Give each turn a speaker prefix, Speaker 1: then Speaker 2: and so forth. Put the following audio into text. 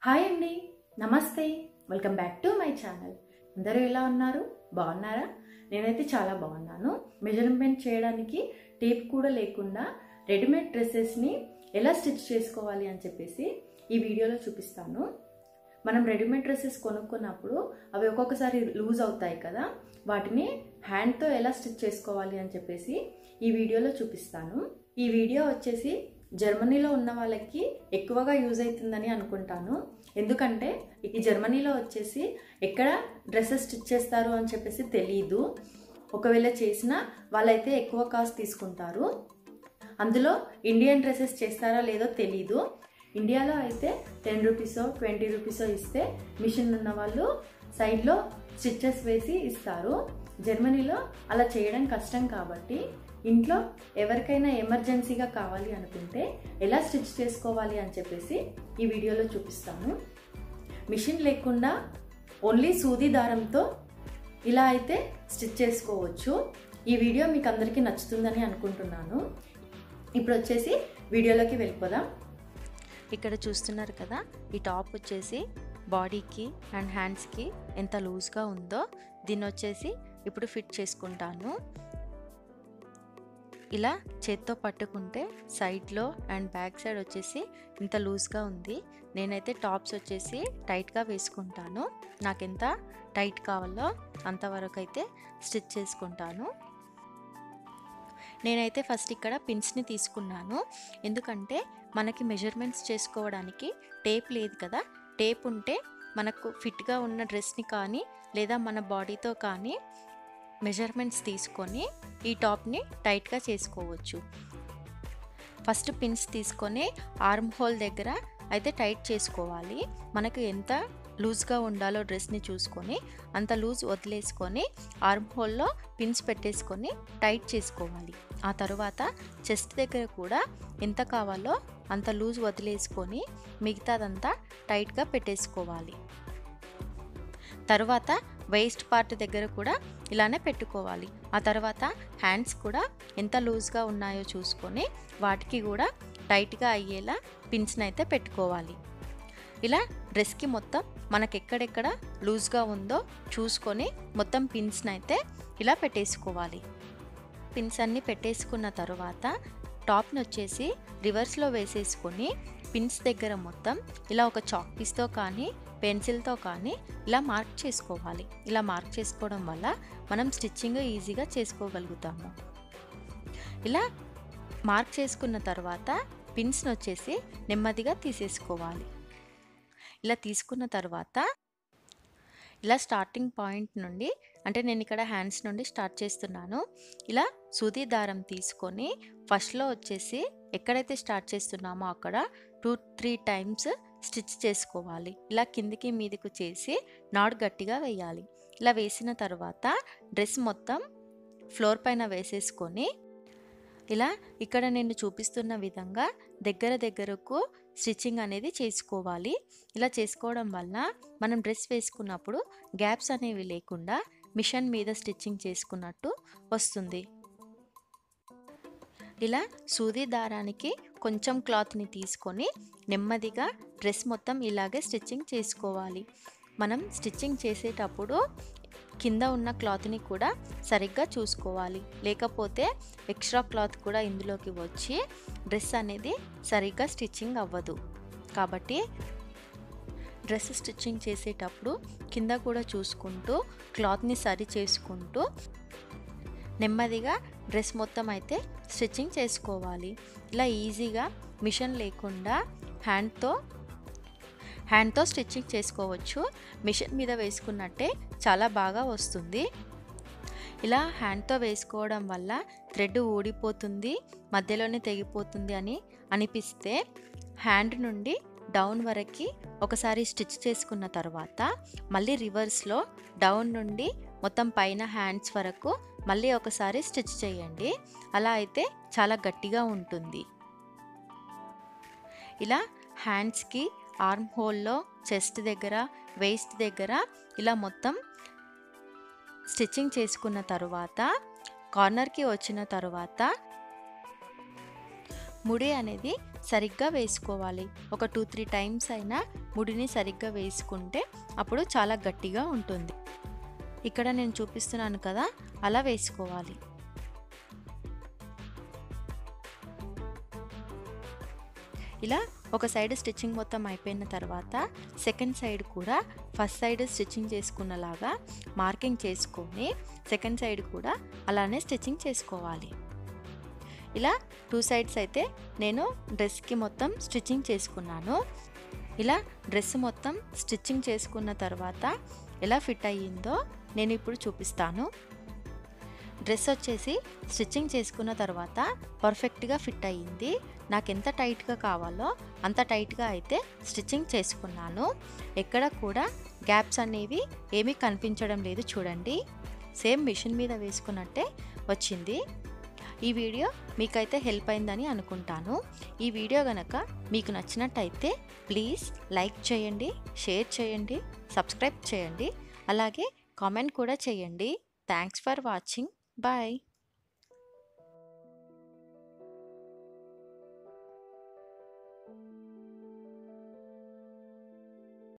Speaker 1: hi అండి నమస్తే welcome back to my channel అందరూ ఎలా ఉన్నారు బాగున్నారా నేనైతే చాలా బాగున్నాను మెజర్మెంట్ చేయడానికి టేప్ కూడా లేకుండా రెడీమేడ్ డ్రెస్సెస్ని ఎలా స్టిచ్ చేసుకోవాలి అని చెప్పేసి ఈ వీడియోలో చూపిస్తాను మనం రెడీమేడ్ డ్రెస్సెస్ కొనుక్కున్నప్పుడు అవి ఒక్కొక్కసారి లూజ్ అవుతాయి కదా వాటిని హ్యాండ్తో ఎలా స్టిచ్ చేసుకోవాలి అని చెప్పేసి ఈ వీడియోలో చూపిస్తాను ఈ వీడియో వచ్చేసి జర్మనీలో ఉన్న వాళ్ళకి ఎక్కువగా యూజ్ అవుతుందని అనుకుంటాను ఎందుకంటే ఈ జర్మనీలో వచ్చేసి ఎక్కడ డ్రెస్సెస్ స్టిచ్ చేస్తారు అని చెప్పేసి తెలియదు ఒకవేళ చేసినా వాళ్ళైతే ఎక్కువ కాస్ట్ తీసుకుంటారు అందులో ఇండియన్ డ్రెస్సెస్ చేస్తారా లేదో తెలీదు ఇండియాలో అయితే టెన్ రూపీసో ట్వంటీ రూపీసో ఇస్తే మిషన్ ఉన్న వాళ్ళు సైడ్లో స్టిచ్చెస్ వేసి ఇస్తారు జర్మనీలో అలా చేయడం కష్టం కాబట్టి ఇంట్లో ఎవరికైనా ఎమర్జెన్సీగా కావాలి అనుకుంటే ఎలా స్టిచ్ చేసుకోవాలి అని చెప్పేసి ఈ వీడియోలో చూపిస్తాను మిషన్ లేకుండా ఓన్లీ సూది దారంతో ఇలా అయితే స్టిచ్ చేసుకోవచ్చు ఈ వీడియో మీకు అందరికీ నచ్చుతుందని అనుకుంటున్నాను ఇప్పుడు వచ్చేసి వీడియోలోకి వెళ్ళిపోదాం
Speaker 2: ఇక్కడ చూస్తున్నారు కదా ఈ టాప్ వచ్చేసి బాడీకి అండ్ హ్యాండ్స్కి ఎంత లూజ్గా ఉందో దీన్ని వచ్చేసి ఇప్పుడు ఫిట్ చేసుకుంటాను ఇలా చేత్తో పట్టుకుంటే సైడ్లో అండ్ బ్యాక్ సైడ్ వచ్చేసి ఇంత లూజ్గా ఉంది నేనైతే టాప్స్ వచ్చేసి టైట్గా వేసుకుంటాను నాకు ఎంత టైట్ కావాలో అంతవరకు అయితే స్టిచ్ చేసుకుంటాను నేనైతే ఫస్ట్ ఇక్కడ పిన్స్ని తీసుకున్నాను ఎందుకంటే మనకి మెజర్మెంట్స్ చేసుకోవడానికి టేప్ లేదు కదా టేప్ ఉంటే మనకు ఫిట్గా ఉన్న డ్రెస్ని కానీ లేదా మన బాడీతో కానీ మెజర్మెంట్స్ తీసుకొని ఈ టాప్ని టైట్గా చేసుకోవచ్చు ఫస్ట్ పిన్స్ తీసుకొని ఆర్మ్ హోల్ దగ్గర అయితే టైట్ చేసుకోవాలి మనకు ఎంత లూజ్గా ఉండాలో డ్రెస్ని చూసుకొని అంత లూజ్ వదిలేసుకొని ఆర్మ్ హోల్లో పిన్స్ పెట్టేసుకొని టైట్ చేసుకోవాలి ఆ తర్వాత చెస్ట్ దగ్గర కూడా ఎంత కావాలో అంత లూజ్ వదిలేసుకొని మిగతాదంతా టైట్గా పెట్టేసుకోవాలి తర్వాత వేస్ట్ పార్ట్ దగ్గర కూడా ఇలానే పెట్టుకోవాలి ఆ తర్వాత హ్యాండ్స్ కూడా ఎంత లూజ్గా ఉన్నాయో చూసుకొని వాటికి కూడా టైట్గా అయ్యేలా పిన్స్ని అయితే పెట్టుకోవాలి ఇలా డ్రెస్కి మొత్తం మనకు ఎక్కడెక్కడ లూజ్గా ఉందో చూసుకొని మొత్తం పిన్స్ని అయితే ఇలా పెట్టేసుకోవాలి పిన్స్ అన్నీ పెట్టేసుకున్న తర్వాత టాప్ని వచ్చేసి రివర్స్లో వేసేసుకొని పిన్స్ దగ్గర మొత్తం ఇలా ఒక చాక్ పీస్తో కానీ పెన్సిల్తో కానీ ఇలా మార్క్ చేసుకోవాలి ఇలా మార్క్ చేసుకోవడం వల్ల మనం స్టిచ్చింగ్ ఈజీగా చేసుకోగలుగుతాము ఇలా మార్క్ చేసుకున్న తర్వాత పిన్స్ని వచ్చేసి నెమ్మదిగా తీసేసుకోవాలి ఇలా తీసుకున్న తర్వాత ఇలా స్టార్టింగ్ పాయింట్ నుండి అంటే నేను ఇక్కడ హ్యాండ్స్ నుండి స్టార్ట్ చేస్తున్నాను ఇలా సూది దారం తీసుకొని ఫస్ట్లో వచ్చేసి ఎక్కడైతే స్టార్ట్ చేస్తున్నామో అక్కడ టూ త్రీ టైమ్స్ స్టిచ్ చేసుకోవాలి ఇలా కిందికి మీదకు చేసి నాడు గట్టిగా వేయాలి ఇలా వేసిన తర్వాత డ్రెస్ మొత్తం ఫ్లోర్ పైన వేసేసుకొని ఇలా ఇక్కడ నేను చూపిస్తున్న విధంగా దగ్గర దగ్గరకు స్టిచ్చింగ్ అనేది చేసుకోవాలి ఇలా చేసుకోవడం వల్ల మనం డ్రెస్ వేసుకున్నప్పుడు గ్యాప్స్ అనేవి లేకుండా మిషన్ మీద స్టిచ్చింగ్ చేసుకున్నట్టు వస్తుంది ఇలా సూది దారానికి కొంచెం క్లాత్ని తీసుకొని నెమ్మదిగా డ్రెస్ మొత్తం ఇలాగే స్టిచ్చింగ్ చేసుకోవాలి మనం స్టిచ్చింగ్ చేసేటప్పుడు కింద ఉన్న క్లాత్ని కూడా సరిగ్గా చూసుకోవాలి లేకపోతే ఎక్స్ట్రా క్లాత్ కూడా ఇందులోకి వచ్చి డ్రెస్ అనేది సరిగ్గా స్టిచ్చింగ్ అవ్వదు కాబట్టి డ్రెస్ స్టిచ్చింగ్ చేసేటప్పుడు కింద కూడా చూసుకుంటూ క్లాత్ని సరి చేసుకుంటూ నెమ్మదిగా డ్రెస్ మొత్తం అయితే స్టిచ్చింగ్ చేసుకోవాలి ఇలా ఈజీగా మిషన్ లేకుండా హ్యాండ్తో హ్యాండ్తో స్టిచ్చింగ్ చేసుకోవచ్చు మిషన్ మీద వేసుకున్నట్టే చాలా బాగా వస్తుంది ఇలా హ్యాండ్తో వేసుకోవడం వల్ల థ్రెడ్ ఊడిపోతుంది మధ్యలోనే తెగిపోతుంది అని అనిపిస్తే హ్యాండ్ నుండి డౌన్ వరకు ఒకసారి స్టిచ్ చేసుకున్న తర్వాత మళ్ళీ రివర్స్లో డౌన్ నుండి మొత్తం పైన హ్యాండ్స్ వరకు మళ్ళీ ఒకసారి స్టిచ్ చేయండి అలా అయితే చాలా గట్టిగా ఉంటుంది ఇలా హ్యాండ్స్కి ఆర్మ్ హోల్లో చెస్ట్ దగ్గర వేస్ట్ దగ్గర ఇలా మొత్తం స్టిచ్చింగ్ చేసుకున్న తర్వాత కార్నర్కి వచ్చిన తర్వాత ముడి అనేది సరిగ్గా వేసుకోవాలి ఒక టూ త్రీ టైమ్స్ అయినా ముడిని సరిగ్గా వేసుకుంటే అప్పుడు చాలా గట్టిగా ఉంటుంది ఇక్కడ నేను చూపిస్తున్నాను కదా అలా వేసుకోవాలి ఇలా ఒక సైడ్ స్టిచ్చింగ్ మొత్తం అయిపోయిన తర్వాత సెకండ్ సైడ్ కూడా ఫస్ట్ సైడ్ స్టిచ్చింగ్ చేసుకున్నలాగా మార్కింగ్ చేసుకొని సెకండ్ సైడ్ కూడా అలానే స్టిచ్చింగ్ చేసుకోవాలి ఇలా టూ సైడ్స్ అయితే నేను డ్రెస్కి మొత్తం స్టిచ్చింగ్ చేసుకున్నాను ఇలా డ్రెస్ మొత్తం స్టిచ్చింగ్ చేసుకున్న తర్వాత ఎలా ఫిట్ అయ్యిందో నేను ఇప్పుడు చూపిస్తాను డ్రెస్ వచ్చేసి స్టిచ్చింగ్ చేసుకున్న తర్వాత పర్ఫెక్ట్గా ఫిట్ అయ్యింది నాకు ఎంత టైట్గా కావాలో అంత టైట్గా అయితే స్టిచ్చింగ్ చేసుకున్నాను ఎక్కడ కూడా గ్యాప్స్ అనేవి ఏమీ కనిపించడం లేదు చూడండి సేమ్ మిషన్ మీద వేసుకున్నట్టే వచ్చింది ఈ వీడియో మీకైతే హెల్ప్ అయిందని అనుకుంటాను ఈ వీడియో కనుక మీకు నచ్చినట్టయితే ప్లీజ్ లైక్ చేయండి షేర్ చేయండి సబ్స్క్రైబ్ చేయండి అలాగే కామెంట్ కూడా చేయండి థ్యాంక్స్ ఫర్ వాచింగ్ బాయ్